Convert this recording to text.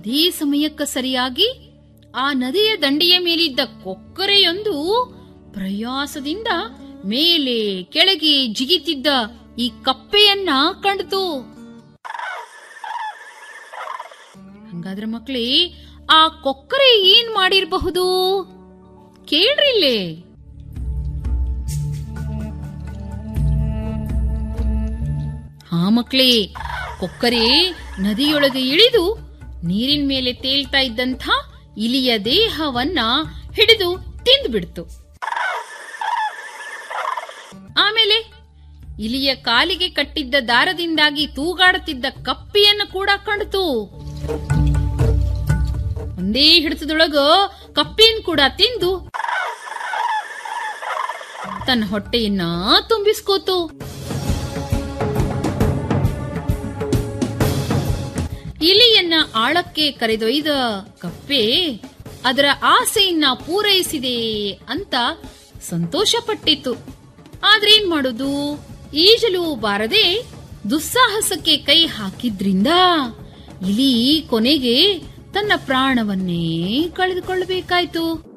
ಅದೇ ಸಮಯಕ್ಕ ಸರಿಯಾಗಿ ಆ ನದಿಯ ದಂಡೆಯ ಮೇಲಿದ್ದ ಕೊಕ್ಕರೆಯೊಂದು ಪ್ರಯಾಸದಿಂದ ಮೇಲೆ ಕೆಳಗೆ ಜಿಗಿತಿದ್ದ ಈ ಕಪ್ಪೆಯನ್ನ ಕಂಡಿತು ಹಂಗಾದ್ರೆ ಮಕ್ಳೇ ಆ ಕೊಕ್ಕರೆ ಏನ್ ಮಾಡಿರಬಹುದು ಕೇಳ್ರಿಲ್ಲೇ ಹಾ ಮಕ್ಳೇ ಕೊಕ್ಕರೆ ನದಿಯೊಳಗೆ ಇಳಿದು ನೀರಿನ ಮೇಲೆ ತೇಲ್ತಾ ಇದ್ದಂಥ ಇಲಿಯ ದೇಹವನ್ನ ಹಿಡಿದು ತಿಂದ್ಬಿಡ್ತು ಆಮೇಲೆ ಇಲಿಯ ಕಾಲಿಗೆ ಕಟ್ಟಿದ್ದ ದಾರದಿಂದಾಗಿ ತೂಗಾಡುತ್ತಿದ್ದ ಕಪ್ಪಿಯನ್ನು ಕೂಡ ಕಂಡಿತು ಒಂದೇ ಹಿಡಿತದೊಳಗ ಕಪ್ಪಿಯನ್ನು ಕೂಡ ತಿಂದು ತನ್ನ ಹೊಟ್ಟೆಯನ್ನ ತುಂಬಿಸ್ಕೋತು ಇಲಿಯನ್ನ ಆಳಕ್ಕೆ ಕರೆದೊಯ್ದ ಕಪ್ಪೆ ಅದರ ಆಸೆಯನ್ನ ಪೂರೈಸಿದೆ ಅಂತ ಸಂತೋಷಪಟ್ಟಿತ್ತು ಆದ್ರೇನ್ ಮಾಡೋದು ಈಜಲು ಬಾರದೆ ದುಸ್ಸಾಹಸಕ್ಕೆ ಕೈ ಹಾಕಿದ್ರಿಂದ ಇಲಿ ಕೊನೆಗೆ ತನ್ನ ಪ್ರಾಣವನ್ನೇ ಕಳೆದುಕೊಳ್ಳಬೇಕಾಯ್ತು